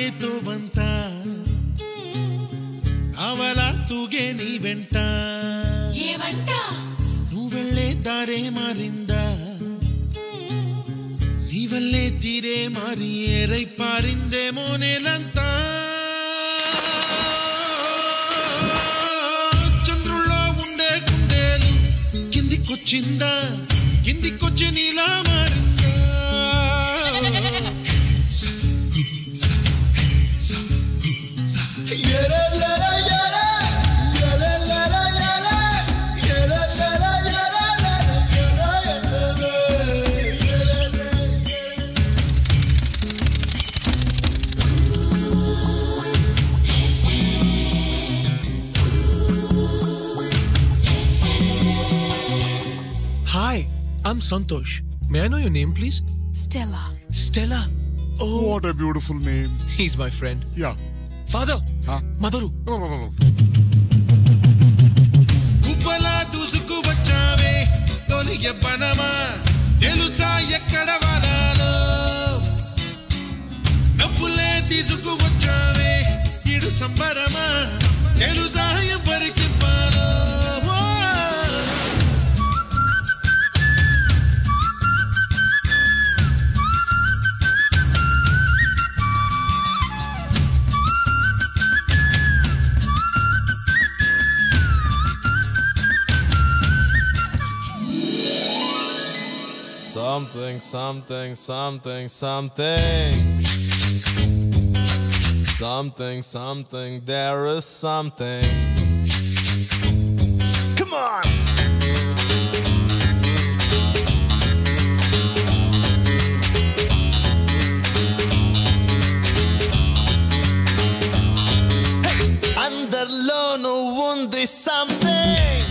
ಸಾಗೇತು ಬಂತ ಅವಲ ತೂಗೆ ನೀ వెంట ఏమంటా నువ్వెళ్ళే దారే మారిందా నీ వల్లే తీరే మారి ఏరై పారిందేమో నేలంతా చంద్రుల్లో ఉండే కుందేలు కిందికొచ్చిందా కిందికొచ్చి నీలా మారిందా Hi, I'm Santosh. May I know your name, please? Stella Stella. Oh, what a beautiful name he's my friend. Yeah Father, Huh? Madaru. కుప్పలా దూసుకు వచ్చావే తొలిగ పనమా తెలుసా ఎక్కడ వనాలో నవ్వులే తీసుకు వచ్చావే ఇడు సంబరమా తెలుసా ఎవరికి పాలో Something, something, something, something. Something, something, there is something. Come on! అందరిలోనూ ఉంది సంథింగ్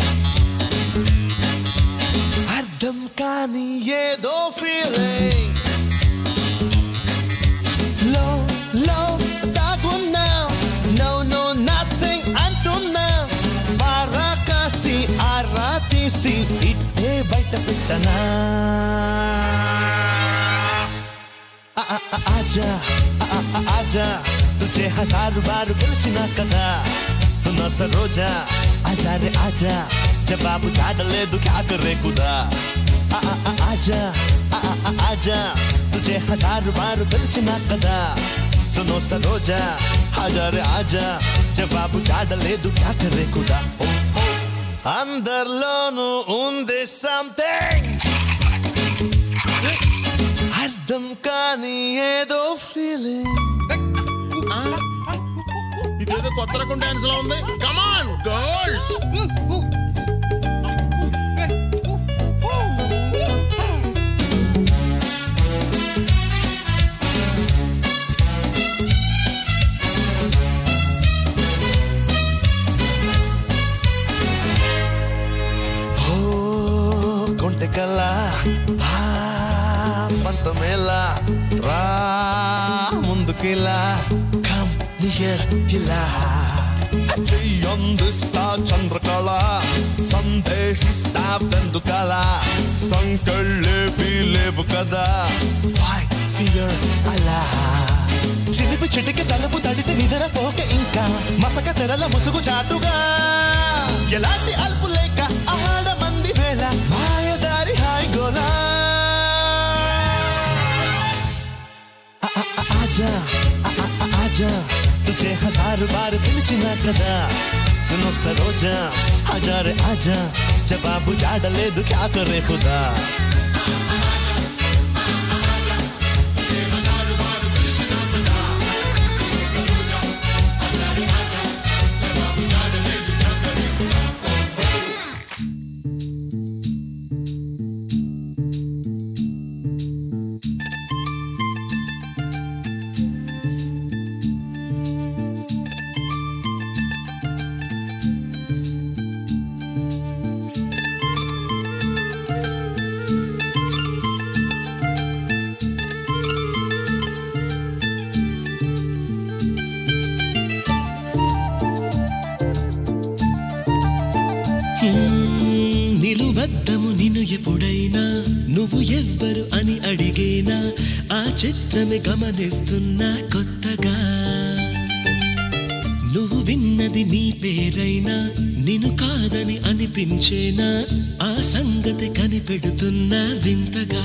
అర్థం కాని ఏదో ఫీలింగ్ లో లో దాగున్నా నో నో నథింగ్ అంటున్నా బారా కాసి ఆరా తీసి ఇట్టే బయట పెట్టనా ఆ, ఆ, ఆ, ఆజా ఆ, ఆ, ఆ, ఆజా తుझे హజారు బారు పిలిచిన కదా సున సరోజా ఆజా రే ఆజా జవాబు చాడలేదు క్యా కరే కుదా ఆ, ఆ, ఆ, ఆజా ఆ, ఆ, ఆ, ఆజా తుझे హజారు బారు పిలిచిన కదా సునో సరోజా ఆజా రే ఆజా జవాబు చాడలేదు క్యా కరే కుదా ఓ, ఓ. అందరిలోనూ ఉంది సంథింగ్ అర్థం కాని ఏదో ఫీలింగ్ ఇదేదో కొత్త రకం డాన్స్ లా ఉంది కమాన్ గర్ల్స్ ఓ కొంటెకల ఆ పంతమేలా రా ముందుకిలా కమ్ నియర్ ఇలా చెయ్యందిస్తా చంద్రకళ సందేహిస్తా వెందుకల సంకళ్ళేవి లేవు కదా వై ఫియర్ అలా చిలిపి చిటికి తలుపు తడితే నిద్ర పోక ఇంకా మసక తెరల ముసుగు చాటుగా ఎలాంటి అల్పు లేక ఆడ మంది వేళ మాయదారి హాయ్ గోలా ఆ, ఆ, ఆ, ఆజా ఆ, ఆ, ఆ, ఆజా తుझे హజారు బారు పిలిచిన కదా సునో సరోజా ఆజా రే ఆజా జవాబు జాడలేదు క్యా కరే ఖుదా నిలువద్దము నిన్ను ఎప్పుడైనా నువ్వు ఎవ్వరు అని అడిగేనా ఆ చిత్రమే గమనిస్తున్నా కొత్త సొంతగా నువ్వు విన్నది నీ పేరైనా నిన్ను కాదని అనిపించేనా ఆ సంగతి కనిపెడుతున్నా వింతగా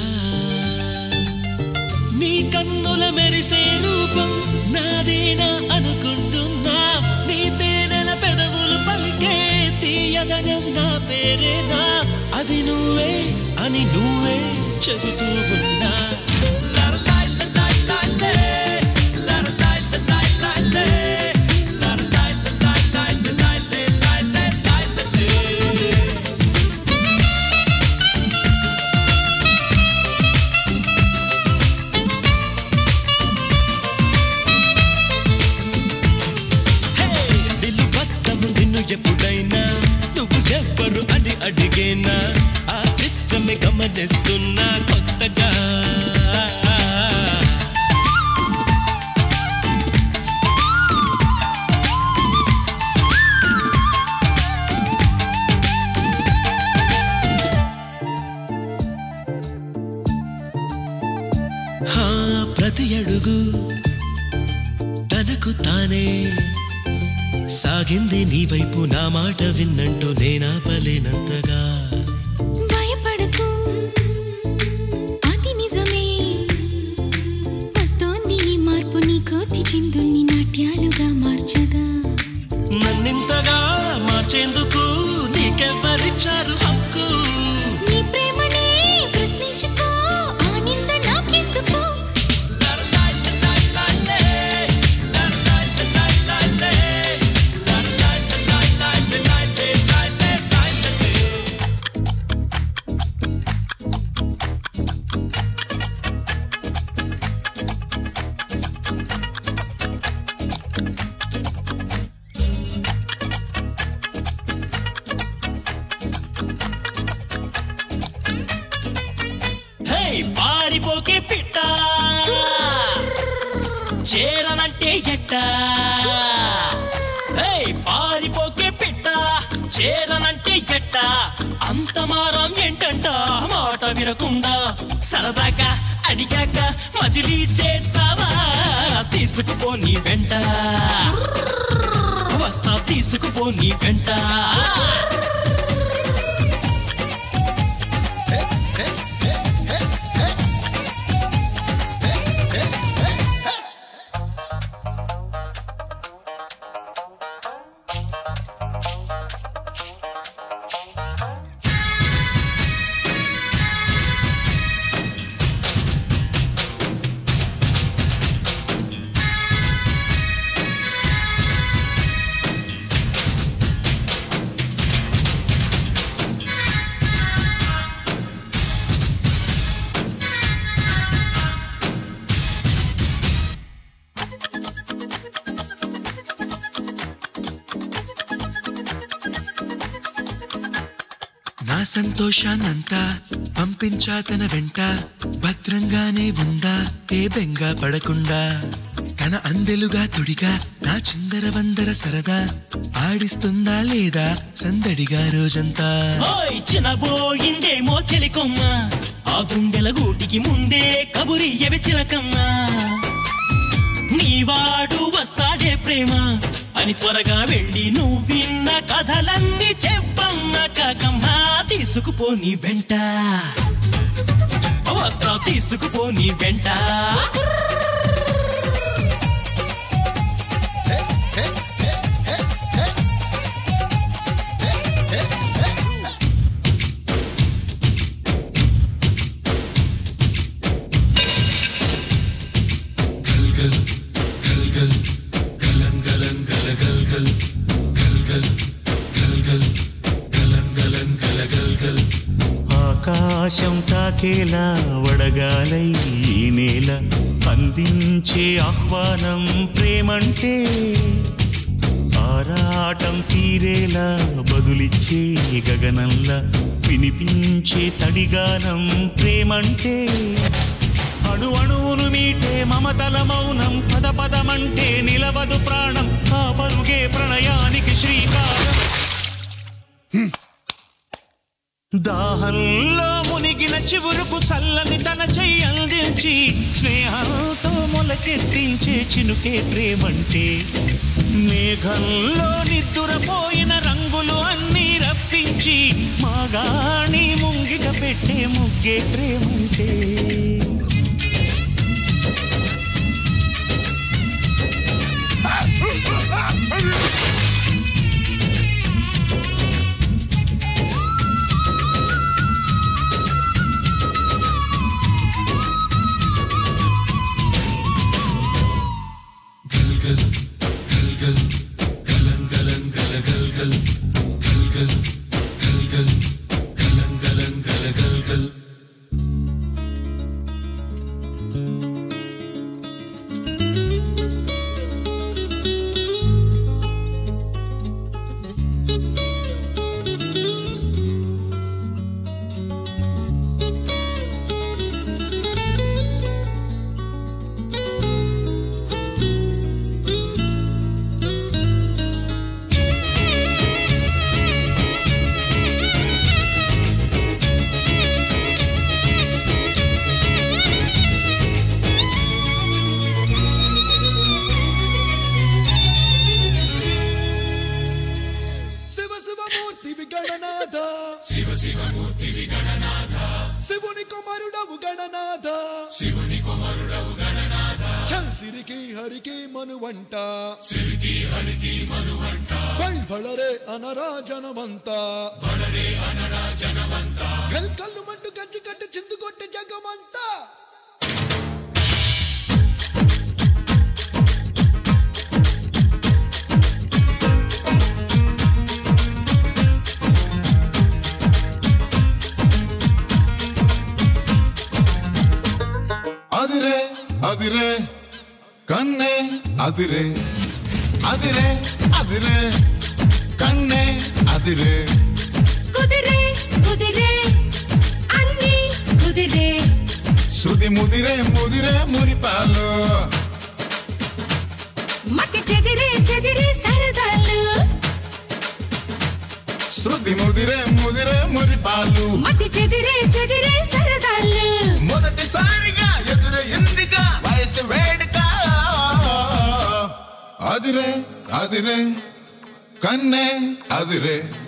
నీ కన్నుల మెరిసే రూపం నాదేనా అనుకుంటున్నా నీ తేనెల పెదవులు పలికే తీయదనం నా పేరేనా అది నువ్వే అని నువ్వే చెబుతూ ఉన్నా లరలాయ్ లలాయ్ లాలే, లరలాయ్ లలాయ్ లాలే, లరలాయ్ లలాయ్ లాలే, లాలే, లాలే, లాలే. నిలువద్దము నిన్ను ఎప్పుడైనా నువ్వు ఎవ్వరు అని అడిగేనా ఆ చిత్రమే గమనిస్తున్నా కొత్తగా హా, ప్రతి అడుగు తనకు తానే సాగింది నీ వైపు నా మాట విన్నంటూ నేనాపలేనంతగా భయపడకు అది నిజమే వస్తోంది ఈ మార్పు నీ కోతి చిందుల్ని నాట్యాలుగా మార్చగా నన్నింతగా మార్చేందుకు నీకెవ్వరిచ్చారు హక్కు నీ ప్రేమనే ప్రశ్నించుకో ఆ నింద నాకెందుకు హే పారిపోకే పిట్ట చేరనంటే ఎట్ట హే పారిపోకే పిట్ట చేరనంటే ఎట్ట అంత మారం ఏంటంట మాట వినకుండా సరదాగా అడిగాక మజిలీ చేర్చావా తీసుకుపో నీ వెంట వస్తా తీసుకుపో నీ వెంట నా సంతోషాన్నంతా పంపించా తన వెంట భద్రంగానే ఉందా ఏ బెంగ పడకుండా తన అందెలుగా తొడిగా నా చిందర వందర సరదా ఆడిస్తుందా లేదా సందడిగా రోజంతా ఓయ్ చినబోయిందేమో చెలికొమ్మ ఆ గుండెల గూటికి ముందే కబురియవి చిలకమ్మ నీవాడు వస్తాడే ప్రేమ అని త్వరగా వెళ్ళి నువ్వు విన్న కథలన్నీ చెప్పమ్మ కాకమ్మ తీసుకుపో నీ వెంట వస్తా తీసుకుపో నీ వెంట ఆకాశం తాకేలా వడగాలై ఈ నేల అందించే ఆహ్వానం ప్రేమంటే ఆరాటం తీరేలా బదులిచ్చే గగనంలా వినిపించే తడిగానం ప్రేమంటే అణు అణువును మీటే మమతల మౌనం పద పదమంటే నిలవదు ప్రాణం ఆ పరుగే ప్రణయానికి శ్రీకారం దాహంలో మునిగిన చివురుకు చల్లని తన చెయ్యి అందించి స్నేహంతో మొలకెత్తించే చినుకే ప్రేమంటే మేఘంలో నిద్దురపోయిన రంగులు అన్నీ రప్పించి మాగాణి ముంగిట పెట్టే ముగ్గే ప్రేమంటే శివ శివమూర్తి విగణనాథ శివ శివమూర్తి విగణనాథ శివుని కుమారుడవు గణనాథ శివుని కుమారుడవు గణనాథ చల్ సిరికి హరికి మనువంట సిరికి హరికి మనువంట బళ్ బళరే అనరా జనమంత బళరే అనరా జనమంత కల్ కల్లు మంటు కచ్చి కట్టి చిందు కొట్టి జగమంతా అదిరే అదిరే కన్నే అదిరే అదిరే అదిరే కన్నే అదిరే కుదిరే కుదిరే అన్ని కుదిరే శృతి ముదిరే ముదిరే మురిపాలు మతి చెదిరే చెదిరే సరదాలు శృతి ముదిరే ముదిరే మురిపాలు మతి చెదిరే చెదిరే సరదాలు మొదటిసారిగా ఎదురు ఎందుగా వయసు వేడుక అదిరే అదిరే కన్నే అదిరే